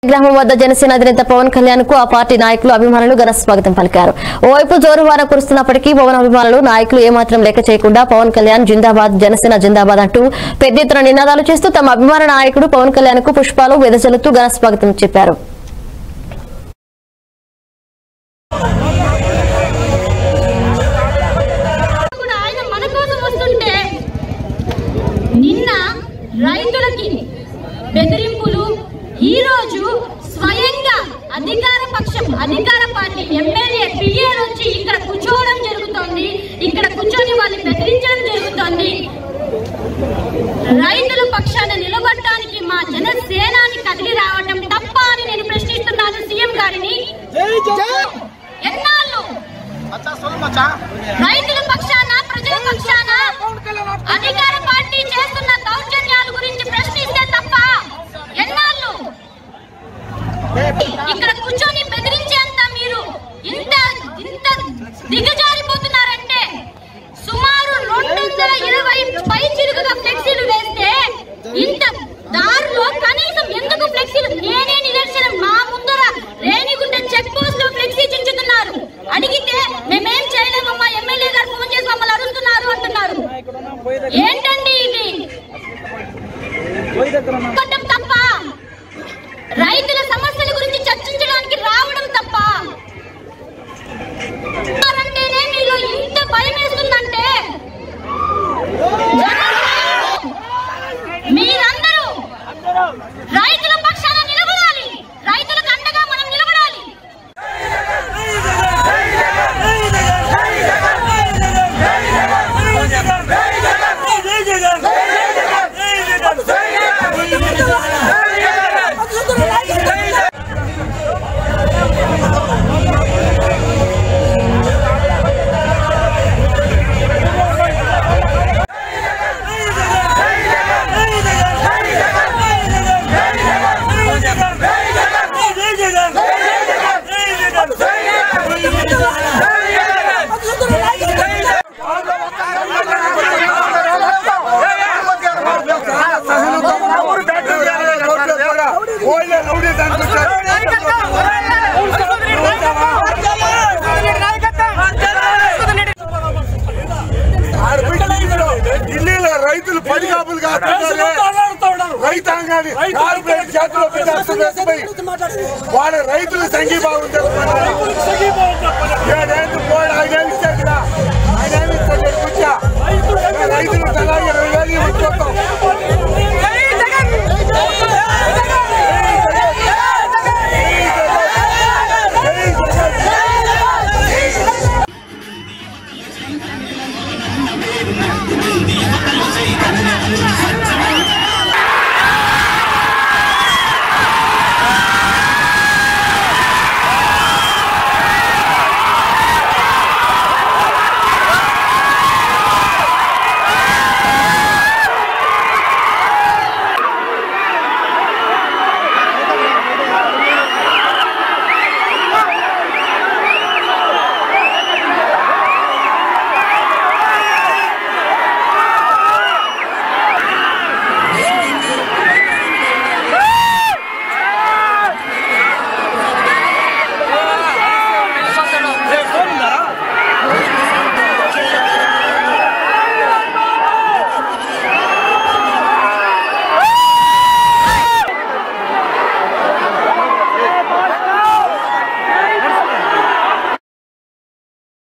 గ్రామం వద్ద జనసేన అధినేత పవన్ కళ్యాణ్ కు ఆ పార్టీ నాయకులు అభిమానులు ఘన స్వాగతం పలికారు ఓవైపు జోరువాన కురుస్తున్నప్పటికీ పవన్ అభిమానులు నాయకులు ఏమాత్రం లెక్క చేయకుండా పవన్ కళ్యాణ్ జిందాబాద్ జనసేన జిందాబాద్ అంటూ పెద్ద ఎత్తున నినాదాలు చేస్తూ తమ అభిమాన నాయకుడు పవన్ కళ్యాణ్ కు పుష్పాలు వెదజల్లుతూ ఘన స్వాగతం చెప్పారు కూడా ఆయన మన కోసం వస్తుంటే నిన్న రైతులకి బెదిరింపులు ఈ రోజు స్వయంగా అధికార పక్షం అధికార పార్టీ ఎమ్మెల్యే పిఏ వచ్చి ఇక్కడ కూర్చోవడం జరుగుతోంది ఇక్కడ కూర్చొని వాళ్ళని బెదిరించడం జరుగుతోంది రైతుల పక్షాన నిలబడటానికి మా జనసేనాని కదిలి రావటం తప్ప అని నేను ప్రశ్నిస్తున్నాను సీఎం గారిని ఎన్నాళ్ళు రైతుల పక్షాన ప్రజల పక్షాన అధికార పార్టీ చేస్తున్న దౌర్జన్యాల గురించి ప్రశ్నిస్తే తప్ప ఎన్నాళ్ళు ఇక్కడ కూర్చొని బెదిరించేంత మీరు ఇంత ఇంత దిగజారిపోతున్నారంటే సుమారు రెండు వందల ఇరవై పై చిరుగుగా ఫ్లెక్సీలు వేస్తే ఇంత దారిలో కనీసం ఎందుకు ఫ్లెక్సీలు నేనే నిదర్శనం మా ముందర రేణిగుంట చెక్ పోస్ట్ లో ఫ్లెక్సీ చించుతున్నారు అడిగితే మేమేం చేయలేమమ్మా ఎమ్మెల్యే గారు ఫోన్ చేసి మమ్మల్ని అడుగుతున్నారు అంటున్నారు ఏంటండి ఇది పడ్డం తప్ప రైతుల సమస్యల గురించి చర్చించడానికి రావడం తప్ప అంటేనే మీలో ఇంత భయం వేస్తుందంటే మీరందరూ రైతుల పక్షాన నిలబడాలి రైతులకు అండగా మనం నిలబడాలి ఢిల్లీలో రైతులు పది కాపులు కాకుండా రైతాంగాన్ని కార్పొరేట్ చేతిలో పెట్టేస్తున్నట్టుపై వాళ్ళ రైతులు సంఘీభావం తెలుపుతున్నారు ఏడేళ్ళు పోయి ఐదేళ్ళు ఇచ్చాడు కదా ఐదేళ్ళు ఇచ్చాడు కూర్చా రైతులు తలా ఇరవై వేలు ఇవ్వడం